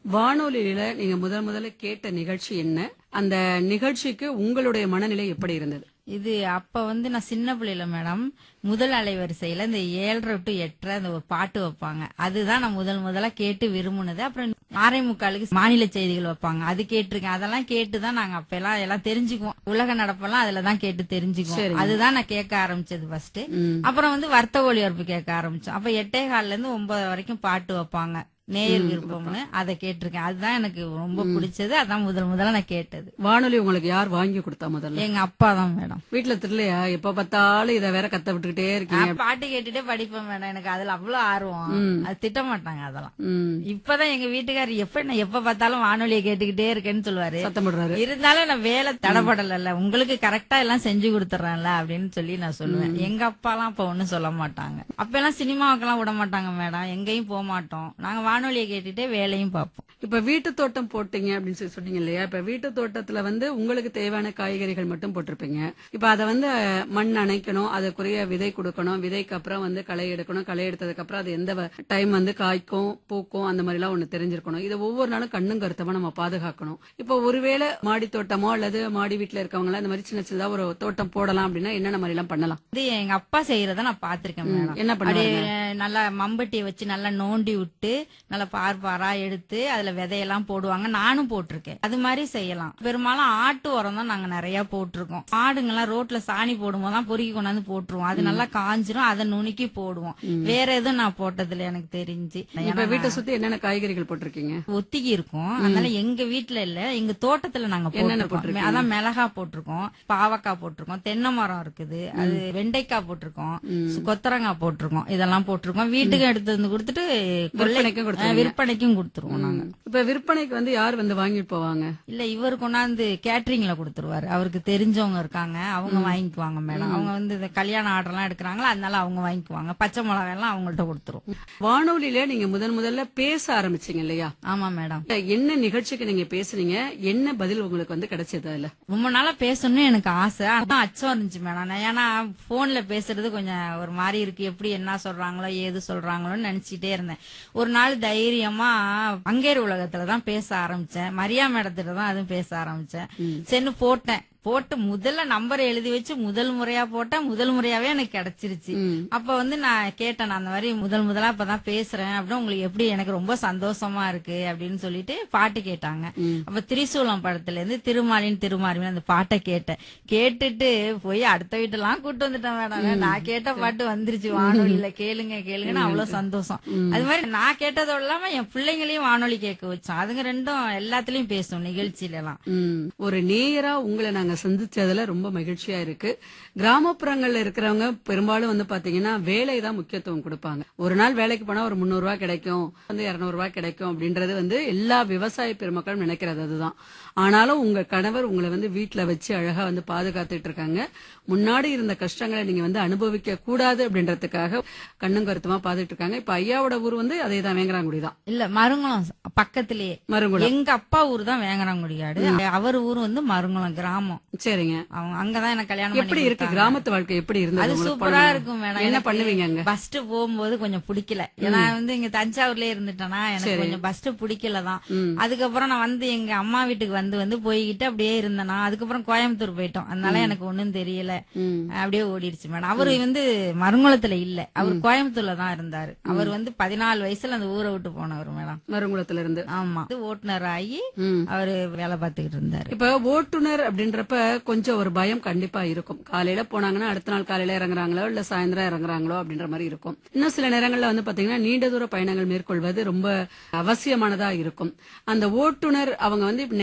வானொலியில நீங்க முதல் முதல்ல கேட்ட நிகழ்ச்சி என்ன அந்த நிகழ்ச்சிக்கு உங்களுடைய மனநிலை எப்படி இருந்தது இது அப்ப வந்து நான் சின்ன பிள்ளையில மேடம் முதல் அலைவரிசையில இந்த ஏழரை டு எட்டரை அந்த ஒரு பாட்டு வைப்பாங்க அதுதான் நான் முதல் முதல்ல கேட்டு விரும்புனது அப்புறம் ஆரை முக்காலுக்கு மாநில செய்திகள் வைப்பாங்க அது கேட்டிருக்கேன் அதெல்லாம் கேட்டுதான் நாங்க அப்ப எல்லாம் எல்லாம் தெரிஞ்சுக்குவோம் உலக நடப்பெல்லாம் அதுல தான் கேட்டு தெரிஞ்சுக்குவோம் அதுதான் நான் கேட்க ஆரம்பிச்சது ஃபர்ஸ்ட் அப்புறம் வந்து வர்த்த ஒளிபரப்பு கேட்க ஆரம்பிச்சோம் அப்ப எட்டே கால்ல இருந்து ஒன்பது வரைக்கும் பாட்டு வைப்பாங்க நேயர் விருப்பம்னு அதை கேட்டிருக்கேன் அதுதான் எனக்கு ரொம்ப பிடிச்சது அதான் முதல் முதல்ல நான் கேட்டது வானொலி உங்களுக்கு யார் வாங்கி கொடுத்தா முதல்ல எங்க அப்பா தான் மேடம் வீட்டுல தெரியலையா எப்ப பார்த்தாலும் இத வேற கத்த விட்டுக்கிட்டே இருக்கீங்க நான் பாட்டு கேட்டுட்டே படிப்பேன் மேடம் எனக்கு அதுல அவ்வளவு ஆர்வம் அது திட்ட மாட்டாங்க அதெல்லாம் ம். இப்பதான் எங்க வீட்டுக்காரர் எப்ப நான் எப்ப பார்த்தாலும் வானொலியை கேட்டுக்கிட்டே இருக்கேன்னு சொல்லுவாரு சத்தம் போடுறாரு இருந்தாலும் நான் வேலை தடப்படல உங்களுக்கு கரெக்டா எல்லாம் செஞ்சு கொடுத்துறேன்ல அப்படின்னு சொல்லி நான் சொல்லுவேன் எங்க அப்பா எல்லாம் அப்ப ஒண்ணும் சொல்ல மாட்டாங்க அப்ப எல்லாம் சினிமாவுக்கெல்லாம் விட மாட்டாங்க மேடம் எங்கேயும் போக மாட்டோம் நாங்க வானொலியை கேட்டுட்டே வேலையும் பார்ப்போம் இப்ப வீட்டு தோட்டம் போட்டீங்க அப்படின்னு சொல்லி சொன்னீங்க இல்லையா இப்ப வீட்டு தோட்டத்துல வந்து உங்களுக்கு தேவையான காய்கறிகள் மட்டும் போட்டிருப்பீங்க இப்ப அதை வந்து அஹ், மண் அணைக்கணும் அதுக்குரிய விதை கொடுக்கணும் விதைக்கு அப்புறம் வந்து களை எடுக்கணும் களை எடுத்ததுக்கு அப்புறம் அது எந்த டைம் வந்து காய்க்கும் பூக்கும் அந்த மாதிரி எல்லாம் ஒண்ணு தெரிஞ்சிருக்கணும் இதை ஒவ்வொரு நாளும் கண்ணும் கருத்தமா நம்ம பாதுகாக்கணும் இப்ப ஒருவேளை மாடி தோட்டமோ அல்லது மாடி வீட்டுல இருக்கவங்க எல்லாம் இந்த மாதிரி சின்ன சின்னதா ஒரு தோட்டம் போடலாம் அப்படின்னா என்னென்ன மாதிரி எல்லாம் பண்ணலாம் இது எங்க அப்பா செய்யறத நான் பாத்திருக்கேன் மேடம் என்ன அப்படியே பண்ணுவாங்க நல்லா மம்பட்டியை வச்சு நல்லா நோண்டி விட்டு நல்லா பார் பாரா எடுத்து அதுல விதையெல்லாம் போடுவாங்க நானும் போட்டிருக்கேன் அது மாதிரி செய்யலாம் பெரும்பாலும் ஆட்டு உரம் தான் நாங்க நிறைய போட்டிருக்கோம் ஆடுங்கெல்லாம் ரோட்ல சாணி போடும்போது தான் பொறுக்கி கொண்டாந்து போட்டுருவோம் அது நல்லா காஞ்சிரும் அதை நுணுக்கி போடுவோம் வேற எதுவும் நான் போட்டதில்ல எனக்கு தெரிஞ்சு இப்ப வீட்டை சுத்தி என்னென்ன காய்கறிகள் போட்டிருக்கீங்க ஒத்திகி இருக்கும் அதனால எங்க வீட்ல இல்ல எங்க தோட்டத்துல நாங்க போட்டிருக்கோம் அதான் மிளகா போட்டிருக்கோம் பாவக்காய் போட்டிருக்கோம் தென்னை மரம் இருக்குது அது வெண்டைக்காய் போட்டிருக்கோம் சு- கொத்தரங்காய் போட்டிருக்கோம் இதெல்லாம் போட்டிருக்கோம் வீட்டுக்கு எடுத்து வந்து கொடுத்துட்டு கொள்ளை- விற்பனைக்கும் கொடுத்துருவீங்க. அஹ் விற்பனைக்கும் கொடுத்துருவோம் நாங்க இப்ப விற்பனைக்கு வந்து யார் வந்து வாங்கிட்டு போவாங்க இல்ல இவர் கொண்டாந்து கேட்டரிங்ல கொடுத்துருவாரு அவருக்கு தெரிஞ்சவங்க இருக்காங்க அவங்க வாங்கிக்குவாங்க மேடம் அவங்க வந்து இந்த கல்யாண ஆர்டர் எல்லாம் எடுக்கிறாங்களா அதனால அவங்க வாங்கிக்குவாங்க பச்சை மிளகாய் எல்லாம் அவங்கள்ட்ட கொடுத்துருவோம் வானொலியில நீங்க முதன் முதல்ல பேச ஆரம்பிச்சீங்க இல்லையா ஆமா மேடம் என்ன நிகழ்ச்சிக்கு நீங்க பேசுனீங்க என்ன பதில் உங்களுக்கு வந்து கிடைச்சது அதுல ரொம்ப நாளா பேசணும்னு எனக்கு ஆசை அதான் அச்சம் இருந்துச்சு மேடம் நான் ஏன்னா போன்ல பேசுறது கொஞ்சம் ஒரு மாதிரி இருக்கு எப்படி என்ன சொல்றாங்களோ ஏது சொல்றாங்களோன்னு நினைச்சிட்டே இருந்தேன் ஒரு நாள் தைரியமா அங்கேர் உலகத்துல தான் பேச ஆரம்பிச்சேன் மரியா மேடத்திட்ட தான் அதுவும் பேச ஆரம்பிச்சேன் சென்னு போட்டேன் போட்டு முதல்ல நம்பர் எழுதி வச்சு முதல் முறையா போட்டேன் முதல் முறையாவே எனக்கு கிடைச்சிருச்சு அப்ப வந்து நான் கேட்டேன் நான் அந்த மாதிரி முதல் முதலா இப்பதான் பேசுறேன் அப்படின்னு உங்களுக்கு எப்படி எனக்கு ரொம்ப சந்தோஷமா இருக்கு அப்படின்னு சொல்லிட்டு பாட்டு கேட்டாங்க அப்ப திரிசூலம் படத்துல இருந்து திருமாலின் திருமாலின்னு அந்த பாட்டை கேட்டேன் கேட்டுட்டு போய் அடுத்த வீட்டெல்லாம் கூட்டு வந்துட்டேன் மேடம் நான் கேட்ட பாட்டு வந்துருச்சு வானொலியில கேளுங்க கேளுங்கன்னு அவ்வளவு சந்தோஷம் அது மாதிரி நான் கேட்டதோட இல்லாம என் பிள்ளைங்களையும் வானொலி கேட்க வச்சோம் அதுங்க ரெண்டும் எல்லாத்துலயும் பேசும் நிகழ்ச்சியில எல்லாம் ம். ஒரு நேயரா உங்களை நாங்க சந்திச்சதுல ரொம்ப மகிழ்ச்சியா இருக்கு கிராமப்புறங்கள்ல இருக்கிறவங்க பெரும்பாலும் வந்து பாத்தீங்கன்னா வேலை தான் முக்கியத்துவம் கொடுப்பாங்க ஒரு நாள் வேலைக்கு போனா ஒரு முந்நூறு ரூபாய் கிடைக்கும் வந்து இருநூறு ரூபாய் கிடைக்கும் அப்படின்றது வந்து எல்லா விவசாய பெருமக்களும் நினைக்கிறது அதுதான் ஆனாலும் உங்க கணவர் உங்களை வந்து வீட்டுல வச்சு அழகா வந்து பாதுகாத்துட்டு இருக்காங்க முன்னாடி இருந்த கஷ்டங்களை நீங்க வந்து அனுபவிக்க கூடாது அப்படின்றதுக்காக கண்ணும் கருத்துமா பாத்துட்டு இருக்காங்க இப்ப ஐயாவோட ஊர் வந்து அதே தான் வேங்கராங்குடி தான் இல்ல மருங்குளம் பக்கத்திலேயே மறுகுளம் எங்க அப்பா ஊர் தான் வேங்கராங்குடியாடு அவர் ஊர் வந்து மருங்குளம் கிராமம் சரிங்க அவங்க அங்கதான் எனக்கு கல்யாணம் எப்படி இருக்கு கிராமத்து வாழ்க்கை எப்படி இருந்தது அது உங்களுக்கு சூப்பரா போனது? இருக்கும் மேடம் என்ன பண்ணுவீங்க அங்க பஸ்ட் போகும்போது கொஞ்சம் பிடிக்கல ஏன்னா வந்து இங்க தஞ்சாவூர்லயே இருந்துட்டேனா எனக்கு கொஞ்சம் பஸ்ட் பிடிக்கல தான் அதுக்கப்புறம் நான் வந்து எங்க அம்மா வீட்டுக்கு வந்து வந்து போய்கிட்டு அப்படியே இருந்தேனா அதுக்கப்புறம் கோயம்புத்தூர் போயிட்டோம் அதனால எனக்கு ஒண்ணும் தெரியல ம். அப்படியே ஓடிடுச்சு மேடம் அவரு வந்து மருங்குளத்துல இல்ல அவர் கோயம்புத்தூர்ல தான் இருந்தாரு அவர் வந்து பதினாலு வயசுல அந்த ஊரை விட்டு போனவர் மேடம் மருங்குளத்துல இருந்து ஆமா ஓட்டுநர் ஆகி ம். அவரு வேலை பார்த்துக்கிட்டு இருந்தாரு இப்ப ஓட்டுநர் அப்படின்றப்ப கொஞ்சம் ஒரு பயம் கண்டிப்பா இருக்கும் காலையில போனாங்கன்னா அடுத்த நாள் காலையில இறங்குறாங்களோ இல்ல சாயந்தரம் இறங்குறாங்களோ அப்படின்ற மாதிரி இருக்கும் இன்னும் சில நேரங்கள்ல வந்து பாத்தீங்கன்னா நீண்ட தூர பயணங்கள் மேற்கொள்வது ரொம்ப அவசியமானதா இருக்கும் அந்த ஓட்டுநர் அவங்க வந்து